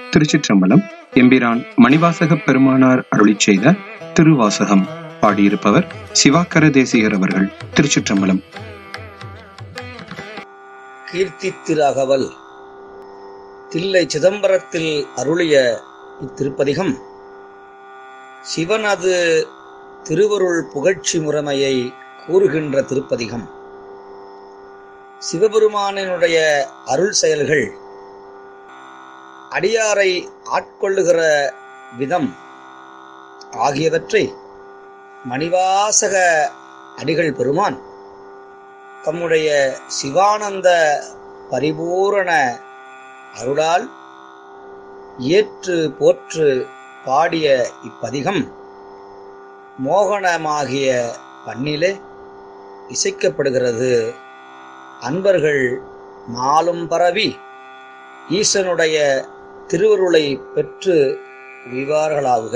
திருச்சிற்றம்பலம் எம்பிரான் மணிவாசக பெருமானார் அருளிச் செய்த திருவாசகம் பாடியிருப்பவர் சிவாக்கர தேசிகர் அவர்கள் திருச்சிற்றம்பலம் கீர்த்தி திராகவல் தில்லை சிதம்பரத்தில் அருளிய இத்திருப்பதிகம் சிவனது திருவருள் புகழ்ச்சி முறைமையை கூறுகின்ற திருப்பதிகம் சிவபெருமானினுடைய அருள் செயல்கள் அடியாரை ஆட்கொள்ளுகிற விதம் ஆகியவற்றை மணிவாசக அடிகள் பெருமான் தம்முடைய சிவானந்த பரிபூரண அருளால் ஏற்று போற்று பாடிய இப்பதிகம் மோகனமாகிய பண்ணிலே இசைக்கப்படுகிறது அன்பர்கள் நாளும் பரவி ஈசனுடைய திருவருளை பெற்று உய்வார்களாகுக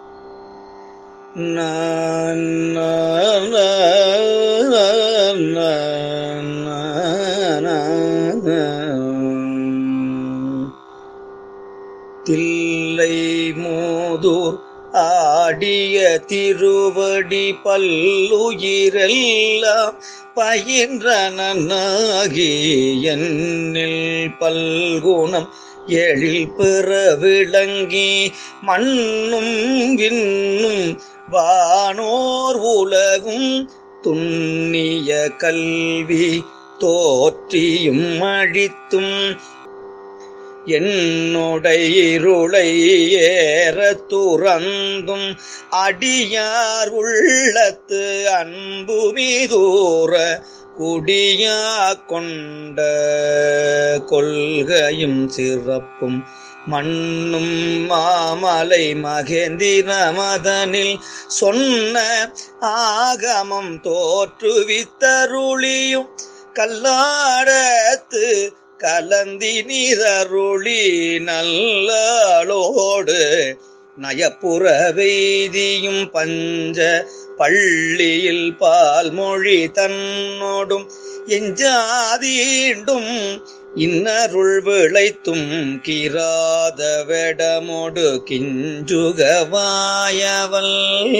தில்லை மூதூர் ஆடிய திருவடி பல்லுயிரெல்லாம் பயின்றனாகி என்னில் பல்குணம் எழில் பெற விளங்கி மண்ணும் விண்ணும் வானோர் உலகும் துண்ணிய கல்வி தோற்றியும் அழித்தும் என்னுடைய இருளை ஏற துறந்தும் அடியார் உள்ளத்து அன்பு மீதூர குடியா கொண்ட கொள்கையும் சிறப்பும் மண்ணும் மாமலை மகேந்திர மதனில் சொன்ன ஆகமம் தோற்றுவித்தருளியும் கல்லாடத்து கலந்தி நீரருளி நல்லோடு நயப்புற வெய்தியும் பஞ்ச பள்ளியில் பால்மொழி தன்னோடும் எஞ்சாதீண்டும் இன்னருள் விளைத்தும் கிராத வெடமோடு கிஞ்சுகவாயவல்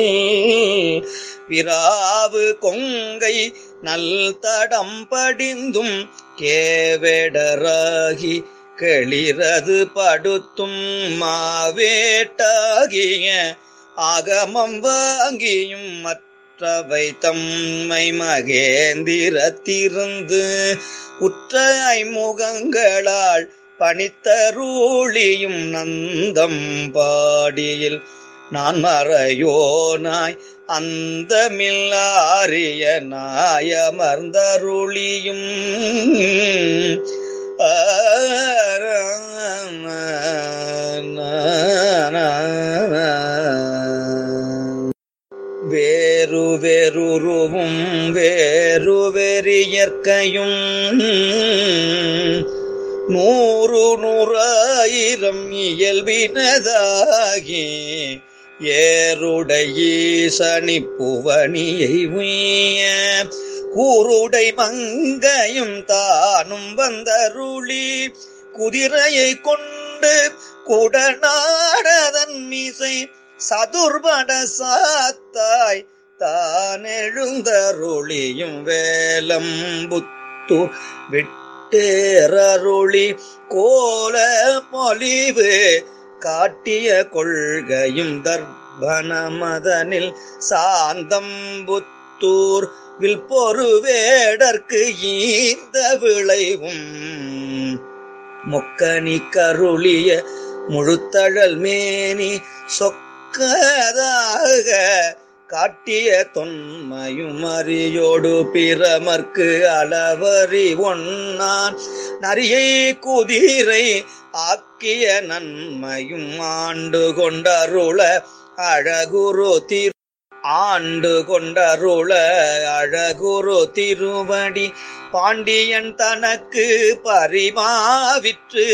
விராவு கொங்கை நல் தடம் படிந்தும் கேவேடராகி களிரது படுத்தும் மாவேட்டாகிய ஆகமம் வாங்கியும் மற்றவை தம்மை மகேந்திரத்திருந்து உற்ற ஐமுகங்களால் பணித்தருளியும் நந்தம் பாடியில் நான் மறையோனாய் அந்த மில்லாரிய நாயமர்ந்தருளியும் வேறு வேறுருவும் வேறு வெறியற்கையும் நூறு நூறாயிரம் இயல்பினதாகி ஏருடையீசனி புவனியை உய்ய கூருடை மங்கையும் தானும் வந்தருளி குதிரையை கொண்டு குடநாடதன் மீசை சதுர்பட சாத்தாய் தான் எழுந்தருளியும் வேலம் புத்து விட்டேரருளி கோல பொலிவு காட்டிய கொள்கையும் தர்பனமதனில் சாந்தம் புத்தூர் வில்பொரு வேடற்கு ஈந்த விளைவும் மொக்கனி கருளிய முழுத்தழல் மேனி சொக்கதாக காட்டிய தொன்மையும் அறியோடு பிரமர்க்கு அளவறி ஒன்னான் நரியை குதிரை ஆக்கிய நன்மையும் ஆண்டு கொண்டருள அழகுரு திரு ஆண்டு கொண்டருள அழகுரு திருவடி பாண்டியன் தனக்கு பரிமாவிற்று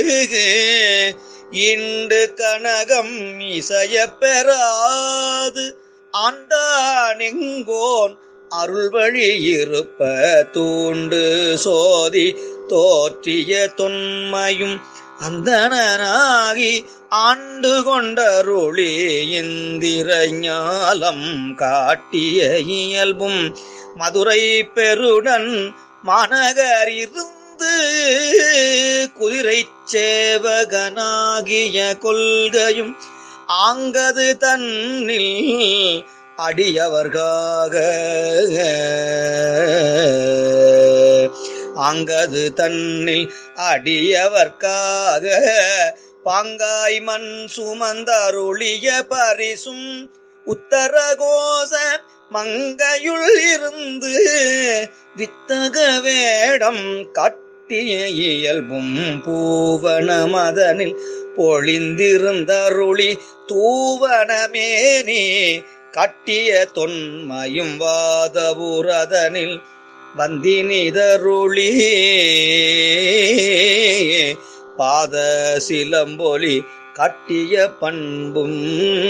இண்டு கனகம் இசைய பெறாது ஆண்டானெங்கோன் அருள் வழி இருப்ப தூண்டு சோதி தோற்றிய தொன்மையும் அந்தனாகி ஆண்டு கொண்டருளி இந்திர ஞாலம் காட்டிய இயல்பும் மதுரை பெருடன் மாநகரிருந்து குதிரை சேவகனாகிய கொள்கையும் ஆங்கது தன்னில் அடியவர்காக அங்கது தன்னில் அடியவர்க்காக பாங்காய் மண் சுமந்தருளிய பரிசும் உத்தரகோச மங்கையுள் இருந்து வித்தக வேடம் கட்டிய இயல்பும் பூவன மதனில் பொழிந்திருந்தருளி தூவனமேனே கட்டிய தொன்மையும் வாதபுரதனில் வந்தினிதருளி பாத சிலம்பொலி கட்டிய பண்பும்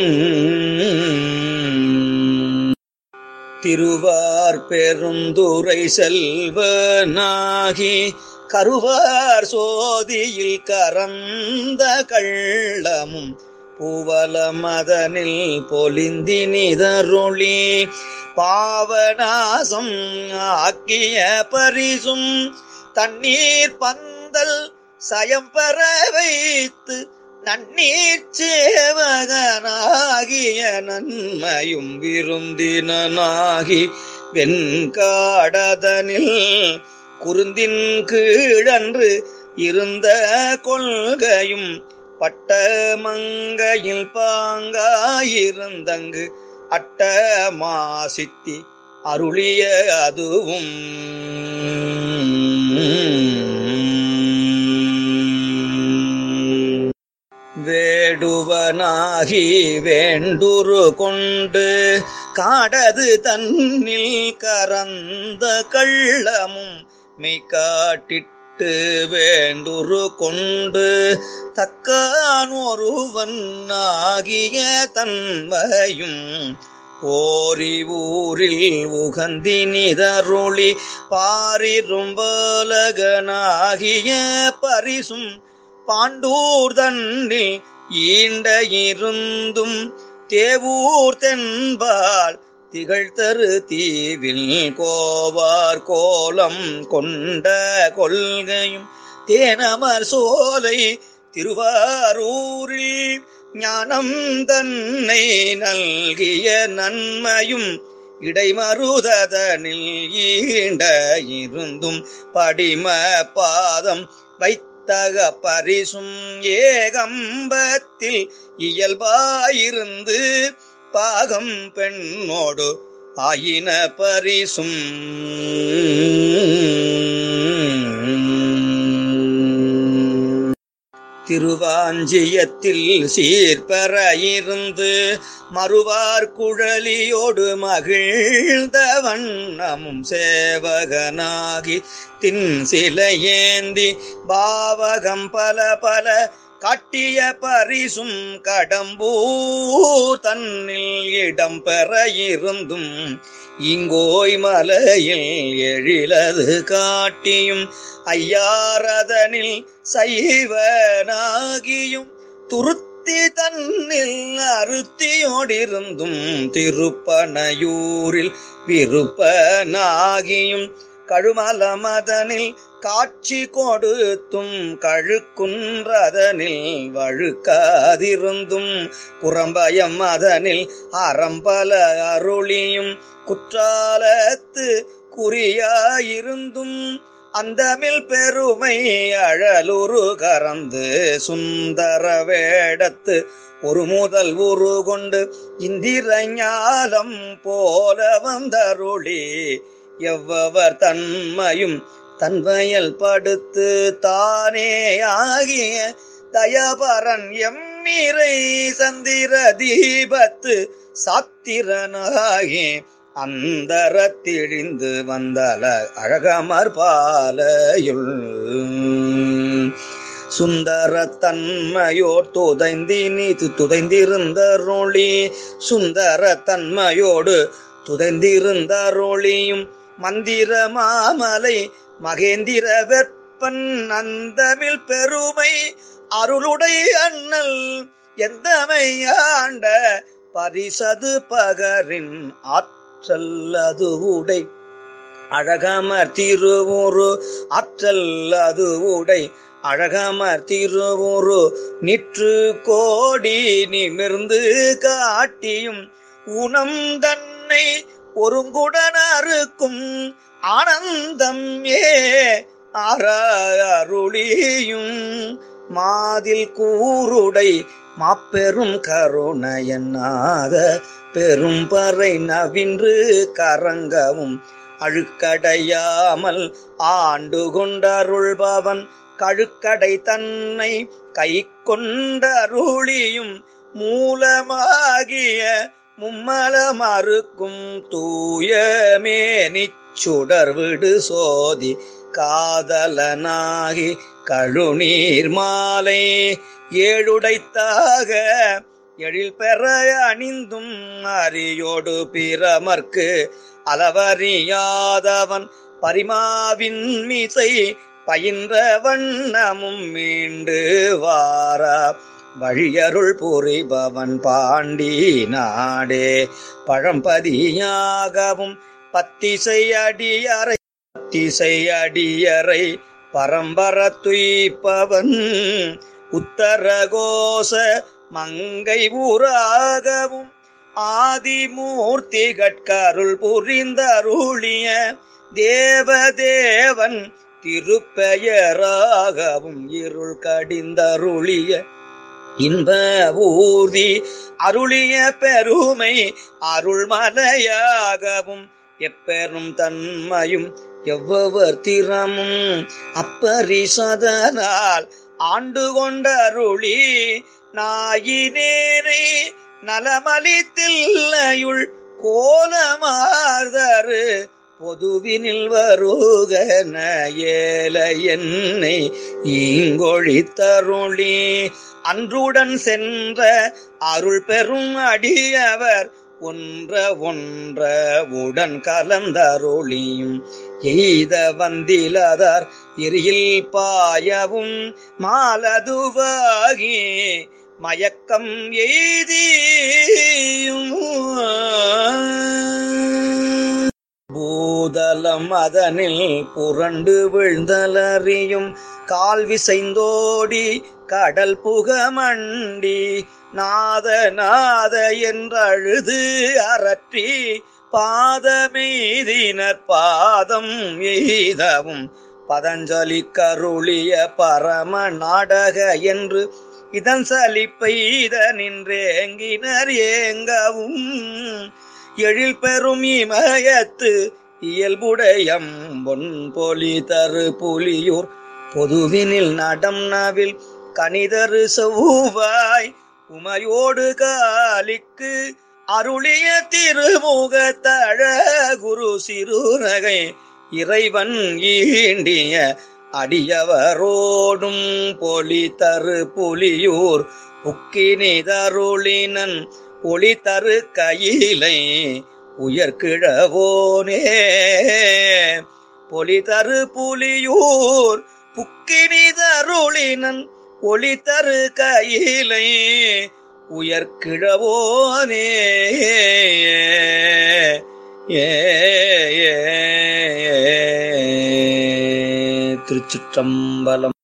திருவார் பெருந்துரை செல்வனாகி கருவார் சோதியில் கரந்த கள்ளமும் பூவல மதனில் பொலிந்தினிதருளி பாவநாசம் ஆக்கிய பரிசும் தண்ணீர் பந்தல் சயம்பர வைத்து நன்னீர் சேவகனாகிய நன்மையும் விருந்தினாகி வெண்காடதனில் குருந்தின் கீழன்று இருந்த கொள்கையும் பட்ட மங்கையில் பாங்காயிருந்தங்கு அட்ட மாசித்தி அருளிய அதுவும் வேடுவனாகி வேண்டுரு கொண்டு காடது தன்னில் கரந்த கள்ளமும் மெய்காட்டிட்டு வேண்டுரு கொண்டு தக்கான் ஒருவன் ஆகிய தன்மையும் ஓரி ஊரில் உகந்தினிதருளி பாரிரும் பாலகனாகிய பரிசும் பாண்டூர் தன்னில் ஈண்ட இருந்தும் தேவூர் தென்பால் திகழ்தரு தீவில் கோவார் கோலம் கொண்ட கொள்கையும் தேனமர் சோலை திருவாரூரில் ஞானம் தன்னை நல்கிய நன்மையும் இடைமருதனில் ஈண்ட இருந்தும் படிம பாதம் வைத்தக பரிசும் ஏகம்பத்தில் இயல்பாயிருந்து பாகம் பெண்ணோடு ஆயின பரிசும் திருவாஞ்சியத்தில் சீர்பெற இருந்து மறுவார் குழலியோடு மகிழ்ந்த வண்ணமும் சேவகனாகி தின் சிலையேந்தி பாவகம் பல பல காட்டிய பரிசும் கடம்பூர் தன்னில் இடம் பெற இருந்தும் இங்கோய் மலையில் எழிலது காட்டியும் ஐயாரதனில் சைவனாகியும் துருத்தி தன்னில் அருத்தியோடிருந்தும் திருப்பனையூரில் விருப்பனாகியும் கழுமல மதனில் காட்சி கொடுத்தும் கழுக்குன்றதனில் வழுக்காதிருந்தும் புறம்பயம் அதனில் அறம்பல அருளியும் குற்றாலத்து குறியாயிருந்தும் அந்தமில் பெருமை அழலுரு கறந்து சுந்தர வேடத்து ஒரு முதல் உரு கொண்டு இந்திர ஞாலம் போல வந்தருளி எவ்வவர் தன்மையும் தன்வயல் படுத்து தானே ஆகிய தயபரன் எம்மிரை சந்திர தீபத்து சாத்திரனாகி அந்தரத்திழிந்து வந்தல அழகமர் பாலையுள் சுந்தர தன்மையோர் துதைந்தினி துதைந்திருந்த ரோழி சுந்தர தன்மையோடு துதைந்திருந்த ரோழியும் மந்திர மாமலை மகேந்திர வெப்பன் அந்தமில் பெருமை அருளுடை அண்ணல் எந்தமையாண்ட பரிசது பகரின் ஆற்றல் அது உடை அழகமர் திருவுரு ஆற்றல் அது உடை அழகமர் திருவுரு நிற்று கோடி நிமிர்ந்து காட்டியும் உணம் தன்னை ஒருங்குடன் அறுக்கும் ஆனந்தம் ஏ அருளியும் மாதில் கூருடை மாப்பெரும் கருணையனாக பெரும் பறை நவின்று கரங்கவும் அழுக்கடையாமல் ஆண்டு கொண்டருள்பவன் கழுக்கடை தன்னை கை கொண்டருளியும் மூலமாகிய மும்மலமறுக்கும் தூயமே நிச்சுடர்விடு சோதி காதலனாகி கழுநீர் மாலை ஏழுடைத்தாக எழில் பெற அணிந்தும் அரியோடு பிரமர்க்கு அளவறியாதவன் பரிமாவின் மீசை பயின்ற வண்ணமும் மீண்டு வாரா வழியருள் புரிபவன் பாண்டி நாடே பழம்பதியாகவும் பத்திசை அடியறை பத்திசை அடியறை பரம்பர துய்ப்பவன் உத்தரகோச மங்கை ஊராகவும் ஆதிமூர்த்தி கட்கருள் புரிந்தருளிய தேவதேவன் திருப்பெயராகவும் இருள் கடிந்தருளிய இன்ப ஊர்தி அருளிய பெருமை அருள்மலையாகவும் எப்பெரும் தன்மையும் எவ்வவர் திறமும் அப்பரிசதனால் ஆண்டு கொண்டருளி நாயினேனை நலமளித்தில்லையுள் கோலமாதரு பொதுவினில் வருகன ஏல என்னை ஈங்கொழித்தருளி அன்றுடன் சென்ற அருள் பெரும் அடியவர் ஒன்ற ஒன்ற உடன் கலந்தருளியும் எய்த வந்திலதார் எரியில் பாயவும் மாலதுவாகி மயக்கம் எய்தியும் பூதலம் அதனில் புரண்டு விழுந்தலறியும் கால் விசைந்தோடி கடல் புகமண்டி நாத நாத என்றழுது அரற்றி பாதமெய்தினர் பாதம் எய்தவும் பதஞ்சலி கருளிய பரம நாடக என்று இதன் சலிப்பெய்த நின்றேங்கினர் ஏங்கவும் எழில் பெறும் இமயத்து இயல்புடையம் பொன் பொலி தரு புலியூர் பொதுவினில் நடம் நவில் கணிதரு செவ்வாய் உமையோடு காலிக்கு அருளிய திருமுக தழ குரு சிறுநகை இறைவன் ஈண்டிய அடியவரோடும் பொலி தரு புலியூர் உக்கினிதருளினன் ஒளி தரு கையிலை உயர்கிழவோனே பொலி தரு புலியூர் புக்கினிதருளினன் ஒளி தரு கையிலை உயர்கிழவோனே ஏ திருச்சிற்றம்பலம்